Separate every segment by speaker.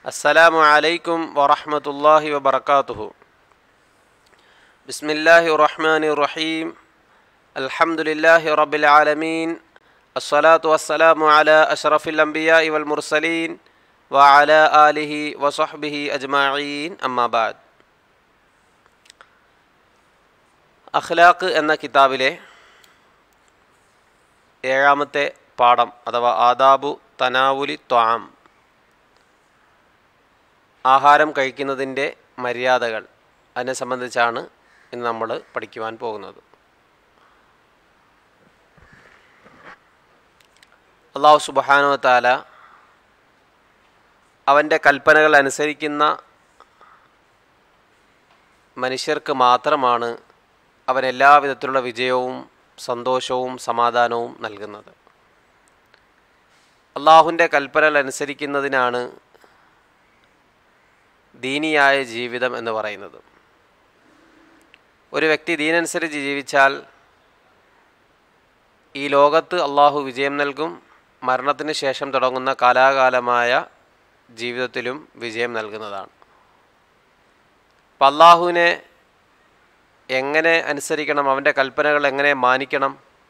Speaker 1: السلام عليكم ورحمة الله وبركاته بسم الله الرحمن الرحيم الحمد لله رب العالمين الصلاة والسلام على أشرف الأنبياء والمرسلين وعلى آله وصحبه أجمعين أما بعد അഖ്ലാഖ് എന്ന കിതാബിലെ ഏഴാമത്തെ പാഠം അഥവാ ആദാബു തനാവുലി ത്വാം ആഹാരം കഴിക്കുന്നതിൻ്റെ മര്യാദകൾ അതിനെ സംബന്ധിച്ചാണ് ഇന്ന് നമ്മൾ പഠിക്കുവാൻ പോകുന്നത് അള്ളാഹു സുബാനോ താല അവൻ്റെ കൽപ്പനകൾ അനുസരിക്കുന്ന മനുഷ്യർക്ക് മാത്രമാണ് അവൻ എല്ലാവിധത്തിലുള്ള വിജയവും സന്തോഷവും സമാധാനവും നൽകുന്നത് അള്ളാഹുവിൻ്റെ കൽപ്പനകൾ അനുസരിക്കുന്നതിനാണ് ദീനിയായ ജീവിതം എന്ന് പറയുന്നത് ഒരു വ്യക്തി ദീനനുസരിച്ച് ജീവിച്ചാൽ ഈ ലോകത്ത് അള്ളാഹു വിജയം നൽകും മരണത്തിന് ശേഷം തുടങ്ങുന്ന കാലാകാലമായ ജീവിതത്തിലും വിജയം നൽകുന്നതാണ് അപ്പം അള്ളാഹുവിനെ എങ്ങനെ അനുസരിക്കണം അവൻ്റെ കൽപ്പനകൾ എങ്ങനെ മാനിക്കണം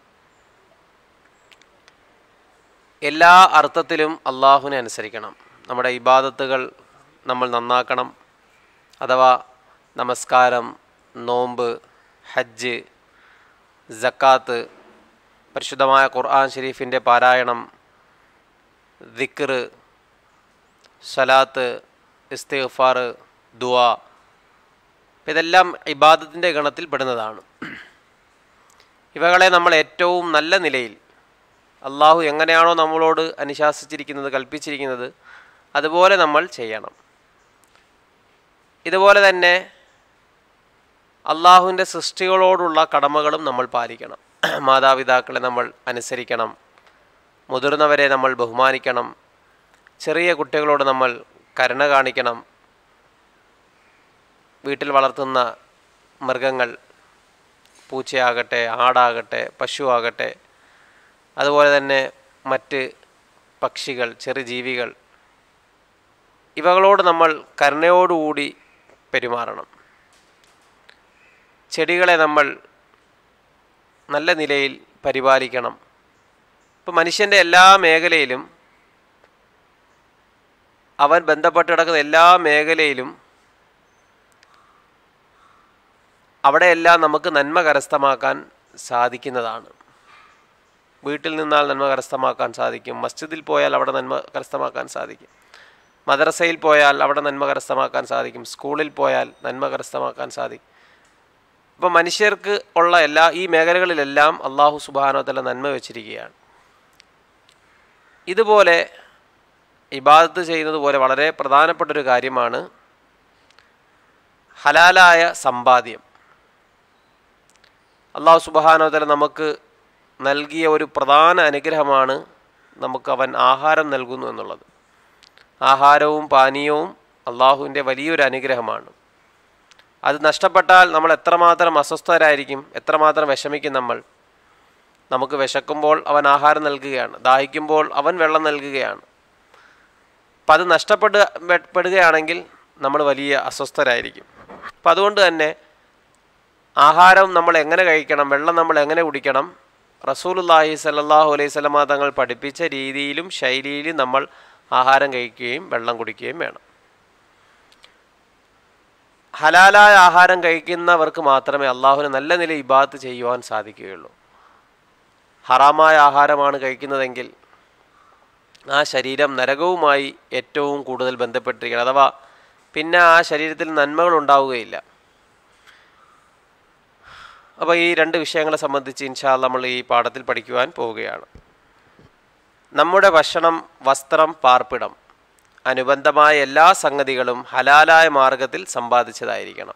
Speaker 1: എല്ലാ അർത്ഥത്തിലും അള്ളാഹുവിനെ അനുസരിക്കണം നമ്മുടെ ഇബാദത്തുകൾ നമ്മൾ നന്നാക്കണം അഥവാ നമസ്കാരം നോമ്പ് ഹജ്ജ് ജക്കാത്ത് പരിശുദ്ധമായ ഖുർആൻ ഷരീഫിൻ്റെ പാരായണം ദിക്ർ സലാത്ത് ഇസ്തിഗ്ഫാർ ദുആ ഇതെല്ലാം ഇബാദത്തിൻ്റെ ഗണത്തിൽ പെടുന്നതാണ് ഇവകളെ നമ്മൾ ഏറ്റവും നല്ല നിലയിൽ അള്ളാഹു എങ്ങനെയാണോ നമ്മളോട് അനുശാസിച്ചിരിക്കുന്നത് കൽപ്പിച്ചിരിക്കുന്നത് അതുപോലെ നമ്മൾ ചെയ്യണം ഇതുപോലെ തന്നെ അള്ളാഹുവിൻ്റെ സൃഷ്ടികളോടുള്ള കടമകളും നമ്മൾ പാലിക്കണം മാതാപിതാക്കളെ നമ്മൾ അനുസരിക്കണം മുതിർന്നവരെ നമ്മൾ ബഹുമാനിക്കണം ചെറിയ കുട്ടികളോട് നമ്മൾ കരുണ കാണിക്കണം വീട്ടിൽ വളർത്തുന്ന മൃഗങ്ങൾ പൂച്ചയാകട്ടെ ആടാകട്ടെ പശു ആകട്ടെ അതുപോലെ തന്നെ മറ്റ് പക്ഷികൾ ചെറു ജീവികൾ ഇവകളോട് നമ്മൾ കരുണയോടുകൂടി പെരുമാറണം ചെടികളെ നമ്മൾ നല്ല നിലയിൽ പരിപാലിക്കണം ഇപ്പം മനുഷ്യൻ്റെ എല്ലാ മേഖലയിലും അവൻ ബന്ധപ്പെട്ട് കിടക്കുന്ന എല്ലാ മേഖലയിലും അവിടെയെല്ലാം നമുക്ക് നന്മ കരസ്ഥമാക്കാൻ സാധിക്കുന്നതാണ് വീട്ടിൽ നിന്നാൽ നന്മ കരസ്ഥമാക്കാൻ സാധിക്കും മസ്ജിദിൽ പോയാൽ അവിടെ നന്മ കരസ്ഥമാക്കാൻ സാധിക്കും മദ്രസയിൽ പോയാൽ അവിടെ നന്മ കരസ്ഥമാക്കാൻ സാധിക്കും സ്കൂളിൽ പോയാൽ നന്മ കരസ്ഥമാക്കാൻ സാധിക്കും ഇപ്പം മനുഷ്യർക്ക് ഉള്ള എല്ലാ ഈ മേഖലകളിലെല്ലാം അള്ളാഹു സുബാനോത്തല നന്മ വെച്ചിരിക്കുകയാണ് ഇതുപോലെ ഇബാദത്ത് ചെയ്യുന്നത് പോലെ വളരെ പ്രധാനപ്പെട്ടൊരു കാര്യമാണ് ഹലാലായ സമ്പാദ്യം അള്ളാഹു സുബാനോത്തല നമുക്ക് നൽകിയ ഒരു പ്രധാന അനുഗ്രഹമാണ് നമുക്ക് അവൻ ആഹാരം നൽകുന്നു എന്നുള്ളത് ആഹാരവും പാനീയവും അള്ളാഹുവിൻ്റെ വലിയൊരു അനുഗ്രഹമാണ് അത് നഷ്ടപ്പെട്ടാൽ നമ്മൾ എത്രമാത്രം അസ്വസ്ഥരായിരിക്കും എത്രമാത്രം വിഷമിക്കും നമ്മൾ നമുക്ക് വിശക്കുമ്പോൾ അവൻ ആഹാരം നൽകുകയാണ് ദാഹിക്കുമ്പോൾ അവൻ വെള്ളം നൽകുകയാണ് അപ്പം അത് നഷ്ടപ്പെടുക പെടുകയാണെങ്കിൽ നമ്മൾ വലിയ അസ്വസ്ഥരായിരിക്കും അപ്പം അതുകൊണ്ട് തന്നെ ആഹാരം നമ്മൾ എങ്ങനെ കഴിക്കണം വെള്ളം നമ്മൾ എങ്ങനെ കുടിക്കണം റസൂലുല്ലാഹി സല്ലാഹു അലൈഹി സ്വലമ തങ്ങൾ പഠിപ്പിച്ച രീതിയിലും ശൈലിയിലും നമ്മൾ ആഹാരം കഴിക്കുകയും വെള്ളം കുടിക്കുകയും വേണം ഹലാലായ ആഹാരം കഴിക്കുന്നവർക്ക് മാത്രമേ അള്ളാഹുവിന് നല്ല നില ഇബാത്ത് ചെയ്യുവാൻ സാധിക്കുകയുള്ളൂ ഹറാമായ ആഹാരമാണ് കഴിക്കുന്നതെങ്കിൽ ആ ശരീരം നരകവുമായി ഏറ്റവും കൂടുതൽ ബന്ധപ്പെട്ടിരിക്കണം അഥവാ പിന്നെ ആ ശരീരത്തിൽ നന്മകൾ ഉണ്ടാവുകയില്ല അപ്പോൾ ഈ രണ്ട് വിഷയങ്ങളെ സംബന്ധിച്ച് ഇൻഷാ നമ്മൾ ഈ പാഠത്തിൽ പഠിക്കുവാൻ പോവുകയാണ് നമ്മുടെ ഭക്ഷണം വസ്ത്രം പാർപ്പിടം അനുബന്ധമായ എല്ലാ സംഗതികളും ഹലാലായ മാർഗത്തിൽ സമ്പാദിച്ചതായിരിക്കണം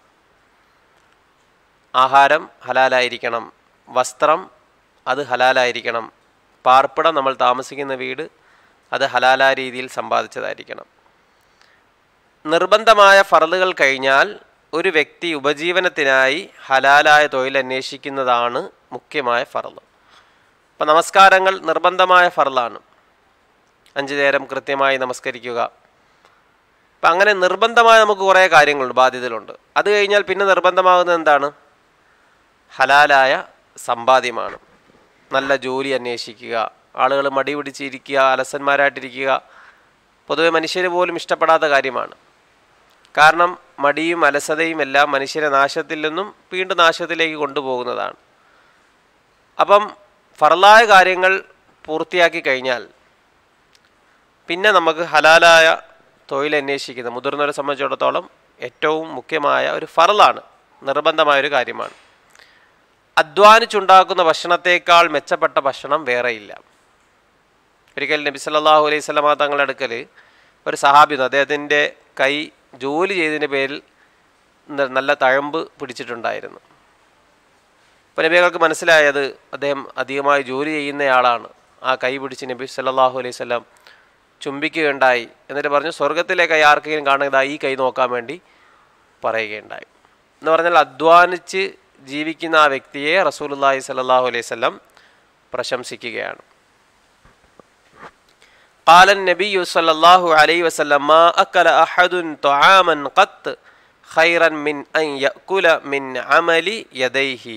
Speaker 1: ആഹാരം ഹലാലായിരിക്കണം വസ്ത്രം അത് ഹലാലായിരിക്കണം പാർപ്പിടം നമ്മൾ താമസിക്കുന്ന വീട് അത് ഹലാലായ രീതിയിൽ സമ്പാദിച്ചതായിരിക്കണം നിർബന്ധമായ ഫറലുകൾ കഴിഞ്ഞാൽ ഒരു വ്യക്തി ഉപജീവനത്തിനായി ഹലാലായ തൊഴിൽ അന്വേഷിക്കുന്നതാണ് മുഖ്യമായ ഫറല് ഇപ്പം നമസ്കാരങ്ങൾ നിർബന്ധമായ ഫറലാണ് അഞ്ചു നേരം കൃത്യമായി നമസ്കരിക്കുക അപ്പം അങ്ങനെ നിർബന്ധമായ നമുക്ക് കുറേ കാര്യങ്ങളുണ്ട് ബാധ്യതകളുണ്ട് അത് കഴിഞ്ഞാൽ പിന്നെ നിർബന്ധമാകുന്നത് എന്താണ് ഹലാലായ സമ്പാദ്യമാണ് നല്ല ജോലി അന്വേഷിക്കുക ആളുകൾ മടി പിടിച്ചിരിക്കുക അലസന്മാരായിട്ടിരിക്കുക പൊതുവെ മനുഷ്യന് പോലും ഇഷ്ടപ്പെടാത്ത കാര്യമാണ് കാരണം മടിയും അലസതയും എല്ലാം മനുഷ്യനെ നാശത്തിൽ നിന്നും വീണ്ടും നാശത്തിലേക്ക് കൊണ്ടുപോകുന്നതാണ് അപ്പം ഫറലായ കാര്യങ്ങൾ പൂർത്തിയാക്കി കഴിഞ്ഞാൽ പിന്നെ നമുക്ക് ഹലാലായ തൊഴിൽ അന്വേഷിക്കുന്ന മുതിർന്നവരെ സംബന്ധിച്ചിടത്തോളം ഏറ്റവും മുഖ്യമായ ഒരു ഫറലാണ് നിർബന്ധമായ ഒരു കാര്യമാണ് അധ്വാനിച്ചുണ്ടാക്കുന്ന ഭക്ഷണത്തേക്കാൾ മെച്ചപ്പെട്ട ഭക്ഷണം വേറെയില്ല ഒരിക്കൽ നബി സല്ലല്ലാഹു അലൈഹി സ്വലമ തങ്ങളുടെ അടുക്കൽ ഒരു സഹാബി വന്നു. അദ്ദേഹത്തിൻ്റെ കൈ ജോലി ചെയ്തതിൻ്റെ പേരിൽ ന- നല്ല തഴമ്പ് പിടിച്ചിട്ടുണ്ടായിരുന്നു അപ്പോൾ നബികൾക്ക് മനസ്സിലായത് അദ്ദേഹം അധികമായി ജോലി ചെയ്യുന്നയാളാണ് ആ കൈ പിടിച്ച് നബി സല്ലല്ലാഹു അലൈഹി സ്വലം ചുംബിക്കുകയുണ്ടായി എന്നിട്ട് പറഞ്ഞു സ്വർഗത്തിലെ കൈ ആർക്കെങ്കിലും കാണുന്നത് ഈ കൈ നോക്കാൻ വേണ്ടി പറയുകയുണ്ടായി എന്ന് പറഞ്ഞാൽ അധ്വാനിച്ച് ജീവിക്കുന്ന ആ വ്യക്തിയെ റസൂലുള്ളാഹി സ്വല്ലല്ലാഹു അലൈഹി വസല്ലം പ്രശംസിക്കുകയാണ് قال النبي صلى الله عليه وسلم ما أكل أحد طعاما قط خيرا من أن يأكل من عمل يديه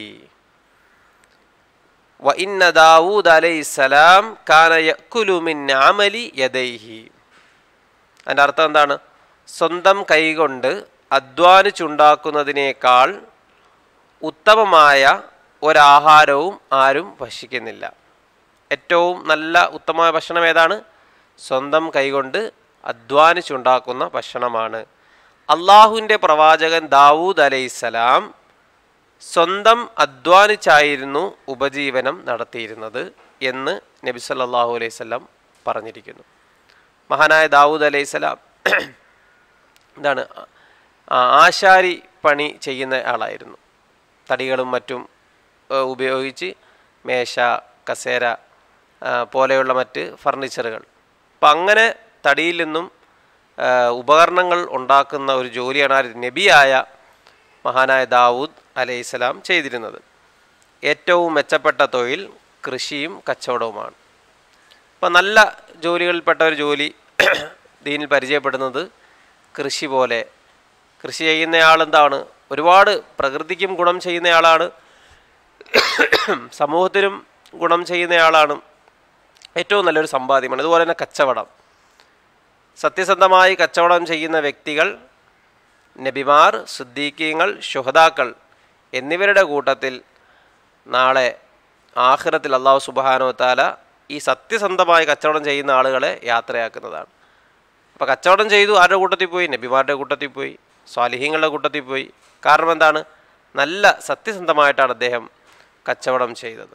Speaker 1: وإن داود عليه السلام كان يأكل من عمل يديه അതിൻ്റെ അർത്ഥം എന്താണ് സ്വന്തം കൈകൊണ്ട് അധ്വാനിച്ചുണ്ടാക്കുന്നതിനേക്കാൾ ഉത്തമമായ ഒരാഹാരവും ആരും ഭക്ഷിക്കുന്നില്ല ഏറ്റവും നല്ല ഉത്തമമായ ഭക്ഷണം ഏതാണ് സ്വന്തം കൈകൊണ്ട് അധ്വാനിച്ചുണ്ടാക്കുന്ന ഭക്ഷണമാണ് അള്ളാഹുവിൻ്റെ പ്രവാചകൻ ദാവൂദ് അലൈഹിസ്സലാം സ്വന്തം അധ്വാനിച്ചായിരുന്നു ഉപജീവനം നടത്തിയിരുന്നത് എന്ന് നബി സല്ലല്ലാഹു അലൈഹി വസല്ലം പറഞ്ഞിരിക്കുന്നു മഹാനായ ദാവൂദ് അലൈഹിസ്സലാം എന്താണ് ആ, ആശാരി പണി ചെയ്യുന്ന ആളായിരുന്നു തടികളും മറ്റും ഏഹ്, ഉപയോഗിച്ച് മേശ കസേര ആ, പോലെയുള്ള മറ്റ് ഫർണിച്ചറുകൾ അപ്പം അങ്ങനെ തടിയിൽ നിന്നും ആ, ഉപകരണങ്ങൾ ഉണ്ടാക്കുന്ന ഒരു ജോലിയാണ് ആ നബിയായ മഹാനായ ദാവൂദ് അലൈഹിസ്സലാം ചെയ്തിരുന്നത് ഏറ്റവും മെച്ചപ്പെട്ട തൊഴിൽ കൃഷിയും കച്ചവടവുമാണ് അപ്പോൾ നല്ല ജോലികളിൽപ്പെട്ട ഒരു ജോലി ദീനിൽ പരിചയപ്പെടുന്നത് കൃഷി പോലെ കൃഷി ചെയ്യുന്നയാൾ എന്താണ് ഒരുപാട് പ്രകൃതിക്കും ഗുണം ചെയ്യുന്നയാളാണ് സമൂഹത്തിനും ഗുണം ചെയ്യുന്നയാളാണ് ഏറ്റവും നല്ലൊരു സമ്പാദ്യമാണ് അതുപോലെ തന്നെ കച്ചവടം സത്യസന്ധമായി കച്ചവടം ചെയ്യുന്ന വ്യക്തികൾ നബിമാർ സിദ്ദീഖീങ്ങൾ ശുഹദാക്കൾ എന്നിവരുടെ കൂട്ടത്തിൽ നാളെ ആഖിറത്തിൽ അള്ളാഹു സുബാനോ താല ഈ സത്യസന്ധമായി കച്ചവടം ചെയ്യുന്ന ആളുകളെ യാത്രയാക്കുന്നതാണ് അപ്പോൾ കച്ചവടം ചെയ്തു ആരുടെ കൂട്ടത്തിൽ പോയി നബിമാരുടെ കൂട്ടത്തിൽ പോയി സ്വാലിഹീങ്ങളുടെ കൂട്ടത്തിൽ പോയി കാരണം എന്താണ് നല്ല സത്യസന്ധമായിട്ടാണ് അദ്ദേഹം കച്ചവടം ചെയ്തത്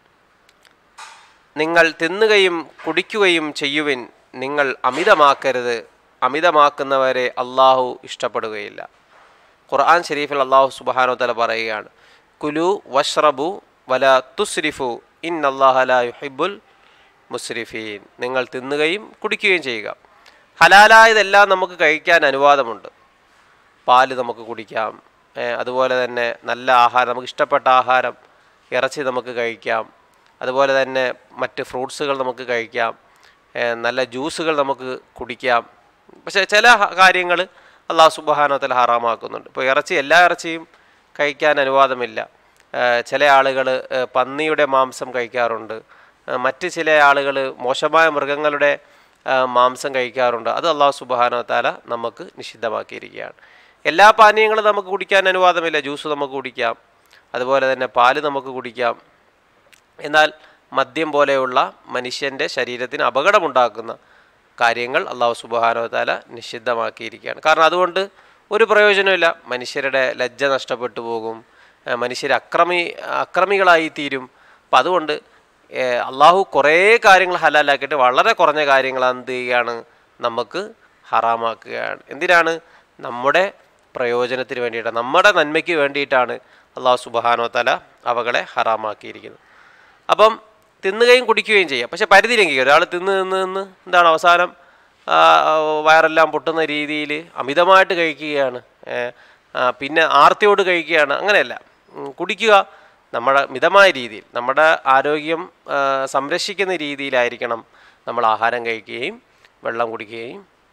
Speaker 1: നിങ്ങൾ തിന്നുകയും കുടിക്കുകയും ചെയ്യുവിൻ നിങ്ങൾ അമിതമാക്കരുത് അമിതമാക്കുന്നവരെ അള്ളാഹു ഇഷ്ടപ്പെടുകയില്ല ഖുർആൻ ഷരീഫിൽ അള്ളാഹു സുബാനോ തല പറയുകയാണ് കുലു വഷ്റബു വല തുസ്രിഫു ഇൻ അള്ളാഹല യുഹിബുൽ മുസ്രിഫീൻ നിങ്ങൾ തിന്നുകയും കുടിക്കുകയും ചെയ്യുക ഹലാലായതെല്ലാം നമുക്ക് കഴിക്കാൻ അനുവാദമുണ്ട് പാല് നമുക്ക് കുടിക്കാം ഏ, അതുപോലെ തന്നെ നല്ല ആഹാരം നമുക്ക് ഇഷ്ടപ്പെട്ട ആഹാരം ഇറച്ചി നമുക്ക് കഴിക്കാം അതുപോലെ തന്നെ മറ്റ് ഫ്രൂട്ട്സുകൾ നമുക്ക് കഴിക്കാം ഏ, നല്ല ജ്യൂസുകൾ നമുക്ക് കുടിക്കാം പക്ഷേ ചില കാര്യങ്ങൾ അള്ളാഹു സുബാനത്തിൽ ഹറാമാക്കുന്നുണ്ട് ഇപ്പോൾ ഇറച്ചി എല്ലാ ഇറച്ചിയും കഴിക്കാൻ അനുവാദമില്ല ഏ, ചില ആളുകൾ പന്നിയുടെ മാംസം കഴിക്കാറുണ്ട് ഏ, മറ്റ് ചില ആളുകൾ മോശമായ മൃഗങ്ങളുടെ ആ, മാംസം കഴിക്കാറുണ്ട് അത് അള്ളാഹു സുബാനോ താല നമുക്ക് നിഷിദ്ധമാക്കിയിരിക്കുകയാണ് എല്ലാ പാനീയങ്ങളും നമുക്ക് കുടിക്കാൻ അനുവാദമില്ല ജ്യൂസ് നമുക്ക് കുടിക്കാം അതുപോലെ തന്നെ പാല് നമുക്ക് കുടിക്കാം എന്നാൽ മദ്യം പോലെയുള്ള മനുഷ്യൻ്റെ ശരീരത്തിന് അപകടമുണ്ടാക്കുന്ന കാര്യങ്ങൾ അള്ളാഹു സുബാനോ താല നിഷിദ്ധമാക്കിയിരിക്കുകയാണ് കാരണം അതുകൊണ്ട് ഒരു പ്രയോജനമില്ല മനുഷ്യരുടെ ലജ്ജ നഷ്ടപ്പെട്ടു പോകും ഏഹ് മനുഷ്യർ അക്രമി അക്രമികളായി തീരും അപ്പം അതുകൊണ്ട് ഏഹ് അള്ളാഹു കുറേ കാര്യങ്ങൾ ഹലാലാക്കിയിട്ട് വളരെ കുറഞ്ഞ കാര്യങ്ങൾ എന്ത് ചെയ്യുകയാണ് നമുക്ക് ഹറാമാക്കുകയാണ് എന്തിനാണ് നമ്മുടെ പ്രയോജനത്തിന് വേണ്ടിയിട്ട് നമ്മുടെ നന്മയ്ക്ക് വേണ്ടിയിട്ടാണ് അള്ളാഹു സുബാനോ തല അവകളെ ഹറാമാക്കിയിരിക്കുന്നത് അപ്പം തിന്നുകയും കുടിക്കുകയും ചെയ്യാം പക്ഷെ പരിധി ലംഘിക്കുക ഒരാൾ തിന്ന് തിന്ന് തിന്ന് എന്താണ് അവസാനം ആ, വയറെല്ലാം പൊട്ടുന്ന രീതിയിൽ അമിതമായിട്ട് കഴിക്കുകയാണ് ഏ, ആ, പിന്നെ ആർത്തിയോട് കഴിക്കുകയാണ് അങ്ങനെയല്ല ഉം, കുടിക്കുക നമ്മുടെ മിതമായ രീതിയിൽ നമ്മുടെ ആരോഗ്യം ആ, സംരക്ഷിക്കുന്ന രീതിയിലായിരിക്കണം നമ്മൾ ആഹാരം കഴിക്കുകയും വെള്ളം കുടിക്കുകയും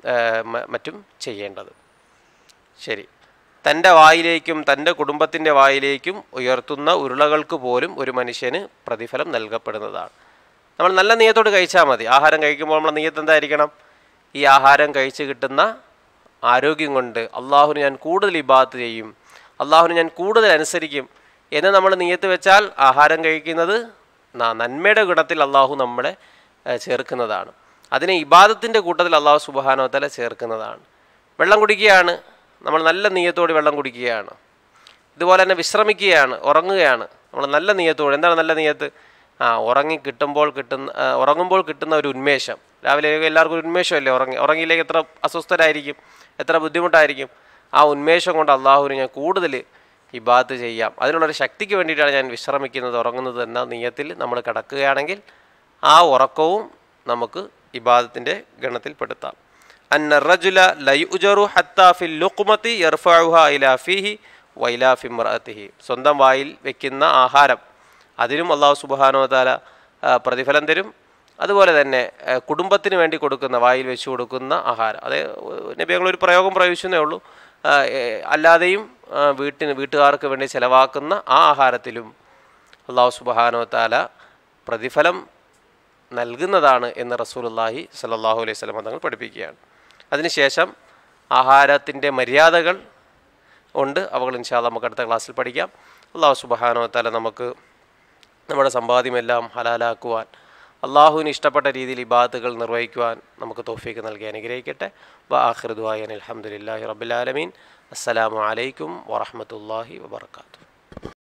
Speaker 1: ഏഹ്, മ- മറ്റും ചെയ്യേണ്ടത് ശരി തൻ്റെ വായിലേക്കും തൻ്റെ കുടുംബത്തിൻ്റെ വായിലേക്കും ഉയർത്തുന്ന ഉരുളകൾക്ക് പോലും ഒരു മനുഷ്യന് പ്രതിഫലം നൽകപ്പെടുന്നതാണ് നമ്മൾ നല്ല നീയത്തോട് കഴിച്ചാൽ മതി ആഹാരം കഴിക്കുമ്പോൾ നമ്മളെ നീയത്ത് എന്തായിരിക്കണം ഈ ആഹാരം കഴിച്ച് കിട്ടുന്ന ആരോഗ്യം കൊണ്ട് അള്ളാഹുവിന് ഞാൻ കൂടുതൽ ഇബാത്ത് ചെയ്യും അള്ളാഹുവിന് ഞാൻ കൂടുതൽ അനുസരിക്കും എന്ന് നമ്മൾ നീയത്ത് വെച്ചാൽ ആഹാരം കഴിക്കുന്നത് ന- നന്മയുടെ ഗുണത്തിൽ അള്ളാഹു നമ്മളെ ഏഹ്, ചേർക്കുന്നതാണ് അതിനെ ഇബാദത്തിൻ്റെ കൂട്ടത്തിൽ അള്ളാഹു സുബാനോത്തല ചേർക്കുന്നതാണ് വെള്ളം കുടിക്കുകയാണ് നമ്മൾ നല്ല നീയത്തോടെ വെള്ളം കുടിക്കുകയാണ് ഇതുപോലെ തന്നെ വിശ്രമിക്കുകയാണ് ഉറങ്ങുകയാണ് നമ്മൾ നല്ല നീയത്തോടെ എന്താണ് നല്ല നീയത്ത് ആ ഉറങ്ങി കിട്ടുമ്പോൾ കിട്ടുന്ന ആ, ഉറങ്ങുമ്പോൾ കിട്ടുന്ന ഒരു ഉന്മേഷം രാവിലെ എല്ലാവർക്കും ഒരു ഉന്മേഷമല്ലേ ഉറങ്ങി ഉറങ്ങിയില്ലെങ്കിൽ എത്ര അസ്വസ്ഥരായിരിക്കും എത്ര ബുദ്ധിമുട്ടായിരിക്കും ആ ഉന്മേഷം കൊണ്ട് അള്ളാഹുവിന് ഞാൻ കൂടുതൽ ഇബാത്ത് ചെയ്യാം അതിനുള്ളൊരു ശക്തിക്ക് വേണ്ടിയിട്ടാണ് ഞാൻ വിശ്രമിക്കുന്നത് ഉറങ്ങുന്നത് എന്ന നീയത്തിൽ നമ്മൾ കിടക്കുകയാണെങ്കിൽ ആ ഉറക്കവും നമുക്ക് ഇബാദത്തിൻ്റെ ഗണത്തിൽപ്പെടുത്താം അന്ന റജുല ലയുജറു ഹത്താ ഫിൽ ലുഖ്മത്തി യർഫഉഹ ഇലാ ഫീഹി വൈലാ ഫിമ്രഅത്തിഹി സ്വന്തം വായിൽ വെക്കുന്ന ആഹാരം അതിനും അള്ളാഹു സുബ്ഹാനഹു വതആല ആ, പ്രതിഫലം തരും അതുപോലെ തന്നെ ആ, കുടുംബത്തിന് വേണ്ടി കൊടുക്കുന്ന വായിൽ വെച്ച് കൊടുക്കുന്ന ആഹാരം അത് നബിയങ്ങൾ ഒരു പ്രയോഗം പ്രയോഗിച്ചതേ ഉള്ളൂ ആ, ഏ, അല്ലാതെയും ആ, വീട്ടിന് വീട്ടുകാർക്ക് വേണ്ടി ചെലവാക്കുന്ന ആ ആഹാരത്തിലും അള്ളാഹു സുബ്ഹാനഹു വതആല പ്രതിഫലം നൽകുന്നതാണ് എന്ന് റസൂലുള്ളാഹി സ്വല്ലല്ലാഹു അലൈഹി വസല്ലം തങ്ങൾ പഠിപ്പിക്കുകയാണ് അതിനുശേഷം ആഹാരത്തിൻ്റെ മര്യാദകൾ ഉണ്ട് അവകൾ ഇൻഷാല്ല നമുക്ക് അടുത്ത ക്ലാസ്സിൽ പഠിക്കാം അള്ളാഹു സുബ്ഹാനഹു വതആല നമുക്ക് നമ്മുടെ സമ്പാദ്യമെല്ലാം ഹലാലാക്കുവാൻ അള്ളാഹുവിന് ഇഷ്ടപ്പെട്ട രീതിയിൽ ഇബാദത്തുകൾ നിർവഹിക്കുവാൻ നമുക്ക് തോഫീക്ക് നൽകി അനുഗ്രഹിക്കട്ടെ വ ആഖിറുദ്വായൻ അലഹമുല്ലാഹി റബ്ബിലാലമീൻ അസ്സലാമു അലൈക്കും വറഹമത്തല്ലാഹി വബർക്കാത്തു